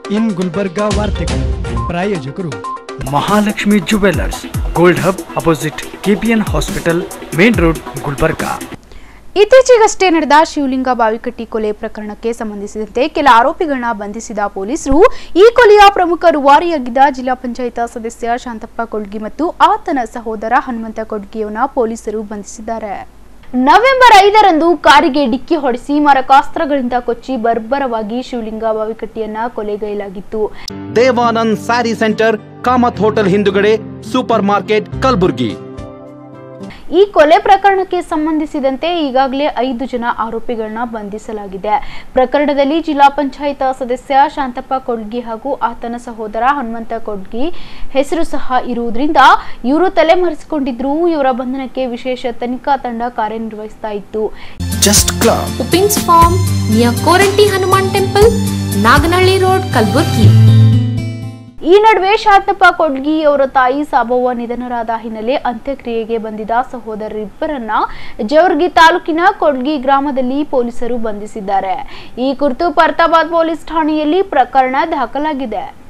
ಇನ್ ಗುಲ್ಬರ್ಗಾ ವಾರ್ತೆಗಳು ಪ್ರಾಯೋಜಕರು Mahalakshmi jewellers gold hub opposite KPN hospital main road Gulbarga ಇತ್ತೀಚೆಗಷ್ಟೇ ನಡೆದ ಶಿವಲಿಂಗ ಬಾವಿಕಟ್ಟಿ ಕೊಲೆ ಪ್ರಕರಣಕ್ಕೆ ಸಂಬಂಧಿಸಿದಂತೆ ಕೆಲ ಆರೋಪಿಗಳನ್ನ ಬಂಧಿಸಿದ ಪೊಲೀಸರು ಈ ಕೊಲೆಯ ಪ್ರಮುಖ ರೂವಾರಿಯಾಗಿದ್ದ ಜಿಲ್ಲಾ ಪಂಚಾಯತ್ ಸದಸ್ಯ ಶಾಂತಪ್ಪ ಕೊಡ್ಗಿ ಮತ್ತು ಆತನ ಸಹೋದರ ಹನುಮಂತ ಕೊಡ್ಗಿಯವನ್ನ ಪೊಲೀಸರು ಬಂಧಿಸಿದ್ದಾರೆ ನವೆಂಬರ್ ಐದರಂದು ಕಾರಿಗೆ ಡಿಕ್ಕಿ ಹೊಡೆಸಿ ಮರಕಾಸ್ತ್ರಗಳಿಂದ ಕೊಚ್ಚಿ ಬರ್ಬರವಾಗಿ ಶಿವಲಿಂಗ ಬಾವಿಕಟ್ಟಿಯನ್ನ ಕೊಲೆಗೈಲಾಗಿತ್ತು ದೇವಾನಂದ್ ಸ್ಯಾರಿ ಸೆಂಟರ್ ಕಾಮತ್ ಹೋಟೆಲ್ ಹಿಂದುಗಡೆ ಸೂಪರ್ ಮಾರ್ಕೆಟ್ ಕಲಬುರ್ಗಿ ಈ ಕೊಲೆ ಪ್ರಕರಣಕ್ಕೆ ಸಂಬಂಧಿಸಿದಂತೆ ಈಗಾಗಲೇ ಐದು ಜನ ಆರೋಪಿಗಳನ್ನ ಬಂಧಿಸಲಾಗಿದೆ ಪ್ರಕರಣದಲ್ಲಿ ಜಿಲ್ಲಾ ಪಂಚಾಯತ್ ಸದಸ್ಯ ಶಾಂತಪ್ಪ ಕೊಡ್ಗಿ ಹಾಗೂ ಆತನ ಸಹೋದರ ಹನುಮಂತ ಕೊಡ್ಗಿ ಹೆಸರು ಸಹ ಇರುವುದರಿಂದ ಇವರು ತಲೆಮರೆಸಿಕೊಂಡಿದ್ರು ಇವರ ಬಂಧನಕ್ಕೆ ವಿಶೇಷ ತನಿಖಾ ತಂಡ ಕಾರ್ಯನಿರ್ವಹಿಸ್ತಾ ಇತ್ತು ಜಸ್ಟ್ ಕ್ಲಬ್ ಉಪಿನ್ಸ್ farm near Koranti Hanuman temple Naganahalli road Kalaburagi ಈ ನಡುವೆ ಶಾಂತಪ್ಪ ಕೊಡ್ಗಿ ಅವರ ತಾಯಿ ಸಾಬವ್ವ ನಿಧನರಾದ ಹಿನ್ನೆಲೆ ಅಂತ್ಯಕ್ರಿಯೆಗೆ ಬಂದಿದ್ದ ಸಹೋದರರಿಬ್ಬರನ್ನ ಜವರ್ಗಿ ತಾಲೂಕಿನ ಕೊಡ್ಗಿ ಗ್ರಾಮದಲ್ಲಿ ಪೊಲೀಸರು ಬಂಧಿಸಿದ್ದಾರೆ ಈ ಕುರಿತು ಪರ್ತಾಬಾದ್ ಪೊಲೀಸ್ ಠಾಣೆಯಲ್ಲಿ ಪ್ರಕರಣ ದಾಖಲಾಗಿದೆ